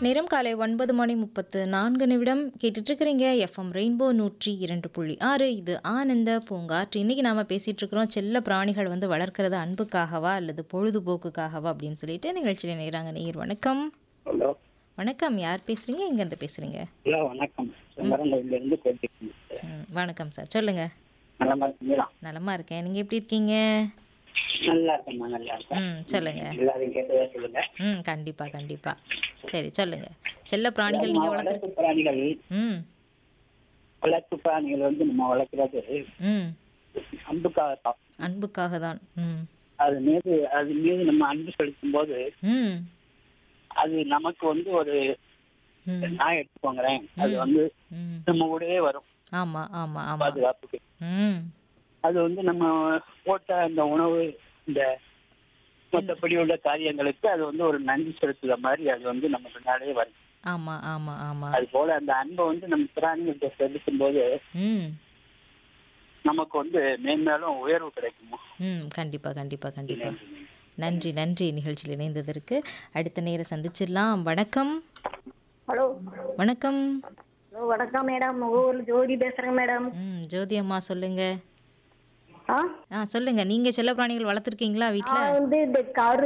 நேரம் காலை ஒன்பது மணி முப்பத்து நான்கு நிமிடம் கேட்டுட்ருக்கிறீங்க எஃப்எம் ரெயின்போ நூற்றி இரண்டு புள்ளி ஆறு இது ஆனந்த பூங்காற்று இன்றைக்கி நாம் பேசிகிட்டு இருக்கிறோம் செல்ல பிராணிகள் வந்து வளர்க்கறது அன்புக்காகவா அல்லது பொழுதுபோக்குக்காகவா அப்படின்னு சொல்லிட்டு நிகழ்ச்சியில் நேராங்க நேயர் வணக்கம் ஹலோ வணக்கம் யார் பேசுகிறீங்க எங்கேருந்து பேசுகிறீங்க ஹலோ வணக்கம் செம்மரங்கோயில இருந்து பேசிக்கிறேன் ம், வணக்கம் சார் சொல்லுங்கள் நல்லமா இருக்கீங்களா நலமா இருக்கேன் நீங்கள் எப்படி இருக்கீங்க நல்லா இருக்கேம்மா நல்லா இருக்கேன் ம் சொல்லுங்கள் எல்லாரையும் கேட்டதா சொல்லுங்க ம் கண்டிப்பாக கண்டிப்பாக சரி சொல்லுங்கள் செல்ல பிராணிகள் நீங்கள் வளர்த்து வளர்ப்பு பிராணிகள் ம் வளர்ப்பு பிராணிகள் வந்து நம்ம வளர்க்கறது ம் அன்புக்காக தான் அன்புக்காக தான் ம் அது மீது அது மீது நம்ம அன்பு செலுத்தும் போது ம் அது நமக்கு வந்து ஒரு ம் நான் எடுத்துக்கோங்களேன் அது வந்து ம் நம்ம கூடவே வரும் ஆமாம் ஆமாம் ஆமாம் பாதுகாப்புக்கு ம் அது வந்து நம்ம போட்ட அந்த உணவு இந்த மற்றபடி உள்ள காரியங்களுக்கு அது வந்து ஒரு நன்றி செலுத்துற மாதிரி அது வந்து நம்ம பின்னாடியே வரும் ஆமாம் ஆமாம் ஆமாம் அது போல அந்த அன்பை வந்து நம்ம பிராணிகிட்ட செலுத்தும் போது ம் நமக்கு வந்து மேன்மேலும் உயர்வு கிடைக்குமா ம் கண்டிப்பாக கண்டிப்பாக கண்டிப்பாக நன்றி நன்றி நிகழ்ச்சியில் இணைந்ததற்கு அடுத்த நேரம் சந்திச்சிடலாம் வணக்கம் ஹலோ வணக்கம் ஹலோ வணக்கம் மேடம் உங்க ஊர்ல ஜோதி பேசுறேங்க மேடம் ம் ஜோதி அம்மா சொல்லுங்க ஆ ஆ சொல்லுங்க நீங்க செல்ல பிராணிகள் வளர்த்துருக்கீங்களா வீட்டில் நான் வந்து இந்த கரு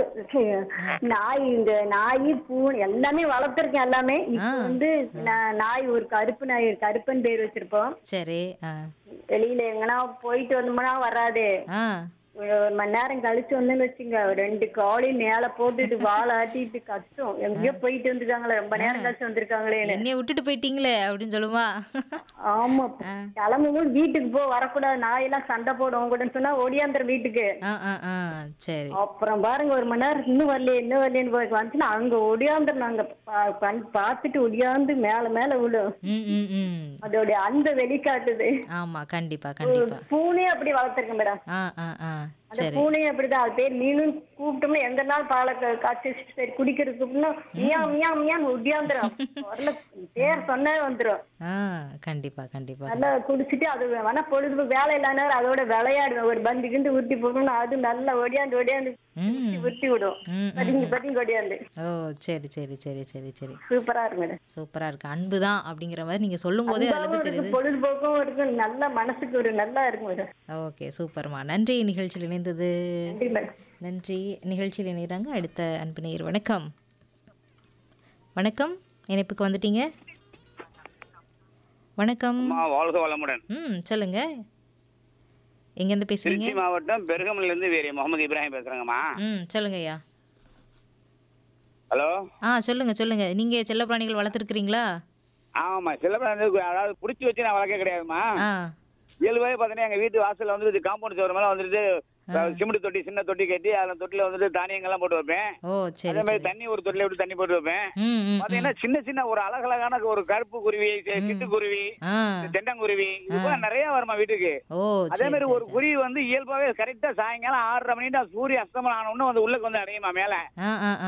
நாய் இந்த நாய் பூனை எல்லாமே வளர்த்துருக்கேன் எல்லாமே இப்போ வந்து நான் நாய் ஒரு கருப்பு நாய் கருப்பன் பேர் வச்சிருப்போம் சரி ஆ வெளியில எங்கன்னா போயிட்டு வந்தோம்னா வராது ஆ ஒரு மணி நேரம் கழிச்சு வந்தேன்னு வச்சுங்க ரெண்டு காலி மேல போட்டுட்டு வாழை ஆட்டிட்டு கஷ்டம் எங்கேயோ போயிட்டு வந்துருக்காங்களே ரொம்ப நேரம் கழிச்சு வந்திருக்காங்களேன்னு என்னைய விட்டுட்டு போயிட்டீங்களே அப்படின்னு சொல்லுமா ஆமா கிளம்பும்போது வீட்டுக்கு போ வரக்கூடாது நாயெல்லாம் சண்டை போடும் உங்கன்னு சொன்னா ஓடியாந்துற வீட்டுக்கு ஆ ஆ ஆ சரி அப்புறம் பாருங்க ஒரு மணி நேரம் இன்னும் வரலையே இன்னும் வரலையேன்னு போய் வந்துச்சுன்னா அங்க ஒடியாந்துருந்தாங்க பார்த்துட்டு ஒடியாந்து மேல மேல விழும் ம் ம் ம் அதோடைய அன்பை வெளிக்காட்டுது ஆமா கண்டிப்பா கண்டிப்பா பூனையும் அப்படி வளர்த்துருக்கேன் மேடம் ஆ ஆ ஆ அந்த சரி பூனையும் அப்படிதான் அது பேர் மீனும் கூப்பிட்டோம்னா எங்க நாள் பாலை கா- காய்ச்சி வச்சுட்டு சரி குடிக்கிறதுக்கு கூப்பிட்டோம்னா மியா மியா மியான்னு ஒடியாந்துரும் வரல பேர் சொன்னே வந்துரும் ஆ கண்டிப்பா கண்டிப்பா நல்லா குடிச்சிட்டு அது வேணா பொழுது வேலை இல்லாத நேரம் அதோட விளையாடுவேன் ஒரு பந்து கிண்டு உருட்டி போட்டோம்னா அது நல்லா ஒடியாந்து ஒடியாந்து ம் உருட்டி விடும் ம் ம். பதுங்கி பதுங்கி ஒடியாந்து ஓ சரி சரி சரி சரி சரி சூப்பரா இருக்கு மேடம் சூப்பரா இருக்கு அன்பு தான் அப்படிங்கிற மாதிரி நீங்க சொல்லும் போதே அதுல அன்பாவும் இருந்து இருக்கு தெரியுது பொழுதுபோக்கும் இருக்கு நல்ல மனசுக்கு ஒரு நல்லா இருக்கும் மேடம் ஓகே சூப்பர்மா நன்றி நிகழ்ச்சியில் இணைந்தது நன்றி மேடம் நன்றி நிகழ்ச்சியில் இணைகிறாங்க அடுத்த அன்பு நேயர் வணக்கம் வணக்கம் இணைப்புக்கு வந்துட்டீங்க வணக்கம் அம்மா வாழ்க வளமுடன் ம் சொல்லுங்க எங்கேருந்து பேசுறீங்க திருச்சி மாவட்டம் பெருகமல்ல இருந்து வேறு முகமது இப்ராஹிம் பேசுறேங்கம்மா ம் சொல்லுங்க ஐயா ஹலோ ஆ சொல்லுங்க சொல்லுங்க நீங்க செல்ல பிராணிகள் வளர்த்துருக்கிறீங்களா ஆமாம்மா சிலப்படம் அதாவது பிடிச்சி வச்சு நான் வளர்க்க கிடையாதும்மா ஆ இயல்பாகவே பார்த்தீங்கன்னா எங்கள் வீட்டு வாசல்ல வந்துட்டு காம்பவுண்ட் சோறு மேலே வந்துட்டு சிமெண்ட் தொட்டி சின்ன தொட்டி கட்டி அதில் தொட்டியில் வந்துட்டு தானியங்கள்லாம் போட்டு வைப்பேன் ஓ சரி அதே மாதிரி சரி தண்ணி ஒரு தொட்டில விட்டு தண்ணி போட்டு வைப்பேன் ம் ம் ம். பார்த்தீங்கன்னா சின்ன சின்ன ஒரு அழகழகான ஒரு கருப்பு குருவி சி- சிட்டுக்குருவி ஆ தெண்டங்குருவி இது போல நிறைய வருமா வீட்டுக்கு ஓ அதே சரி மாதிரி சரி ஒரு குருவி வந்து இயல்பாகவே கரெக்டாக சாயங்காலம் ஆறரை மணிக்கு சூரிய அஸ்தமனம் ஆன உடனே வந்து உள்ளுக்கு வந்து அடையுமா மேலே ஆ ஆ ஆ